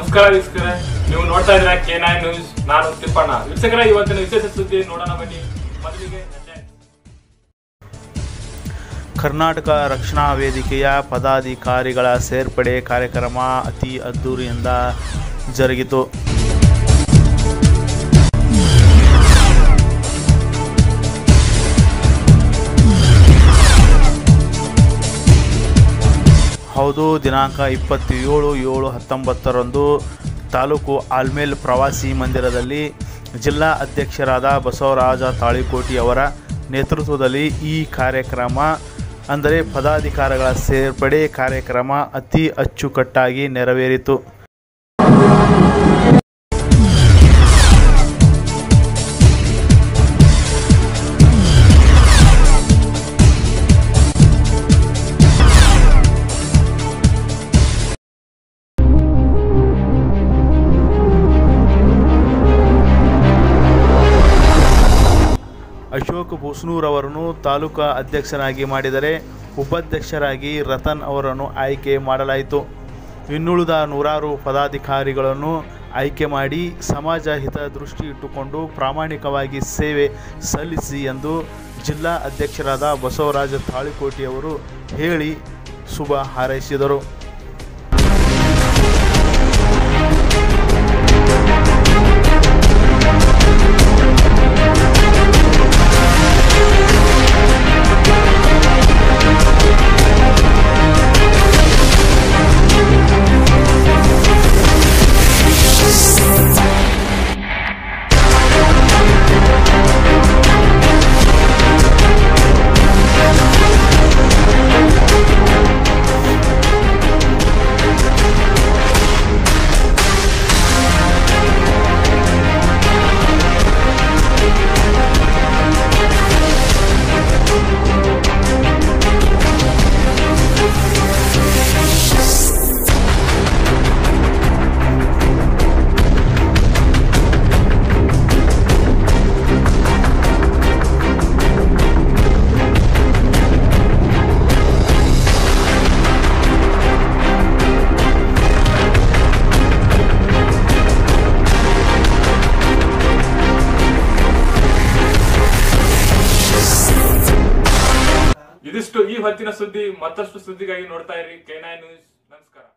ನಮಸ್ಕಾರ ವೀಕ್ಷಕರೇ ನೀವು ನೋಡ್ತಾ ಇದ್ದೀರಾ ಕೆ ನೈನ್ ನ್ಯೂಸ್ ನಾನು ತಿಪ್ಪಣ್ಣ ವೀಕ್ಷಕರೇ ಇವತ್ತಿನ ವಿಶೇಷ ಸುದ್ದಿ ನೋಡೋಣ ಬನ್ನಿ ಮೊದಲಿಗೆ headlines. ಕರ್ನಾಟಕ ರಕ್ಷಣಾ ವೇದಿಕೆಯ ಪದಾಧಿಕಾರಿಗಳ ಸೇರ್ಪಡೆ ಕಾರ್ಯಕ್ರಮ ಅತಿ ಅದ್ದೂರಿಯಿಂದ ಜರುಗಿತು ಹೌದು ದಿನಾಂಕ ಇಪ್ಪತ್ತೇಳು ಏಳು ಹತ್ತೊಂಬತ್ತರಂದು ತಾಲೂಕು ಆಲ್ಮೇಲ್ ಪ್ರವಾಸಿ ಮಂದಿರದಲ್ಲಿ ಜಿಲ್ಲಾ ಅಧ್ಯಕ್ಷರಾದ ಬಸವರಾಜ ತಾಳಿಕೋಟಿ ಅವರ ನೇತೃತ್ವದಲ್ಲಿ ಈ ಕಾರ್ಯಕ್ರಮ ಅಂದರೆ ಪದಾಧಿಕಾರಿಗಳ ಸೇರ್ಪಡೆ ಕಾರ್ಯಕ್ರಮ ಅತಿ ಅಚ್ಚುಕಟ್ಟಾಗಿ ನೆರವೇರಿತು ಅಶೋಕ್ ಬೂಸ್ನೂರ್ ಅವರನ್ನು ತಾಲೂಕಾ ಅಧ್ಯಕ್ಷರಾಗಿ ಮಾಡಿದರೆ ಉಪಾಧ್ಯಕ್ಷರಾಗಿ ರತನ್ ಅವರನ್ನು ಆಯ್ಕೆ ಮಾಡಲಾಯಿತು ಇನ್ನುಳಿದ ನೂರಾರು ಪದಾಧಿಕಾರಿಗಳನ್ನು ಆಯ್ಕೆ ಮಾಡಿ ಸಮಾಜ ಹಿತ ದೃಷ್ಟಿ ಇಟ್ಟುಕೊಂಡು ಪ್ರಾಮಾಣಿಕವಾಗಿ ಸೇವೆ ಸಲ್ಲಿಸಿ ಎಂದು ಜಿಲ್ಲಾ ಅಧ್ಯಕ್ಷರಾದ ಬಸವರಾಜ ತಾಳಿಕೋಟಿಯವರು ಹೇಳಿ ಶುಭ ಹಾರೈಸಿದರು ಇದಿಷ್ಟು ಈ ಹೊತ್ತಿನ ಸುದ್ದಿ ಮತ್ತಷ್ಟು ಸುದ್ದಿಗಾಗಿ ನೋಡ್ತಾ ಇರಿ ಕೆ ನೈನ್ ನ್ಯೂಸ್ ನಮಸ್ಕಾರ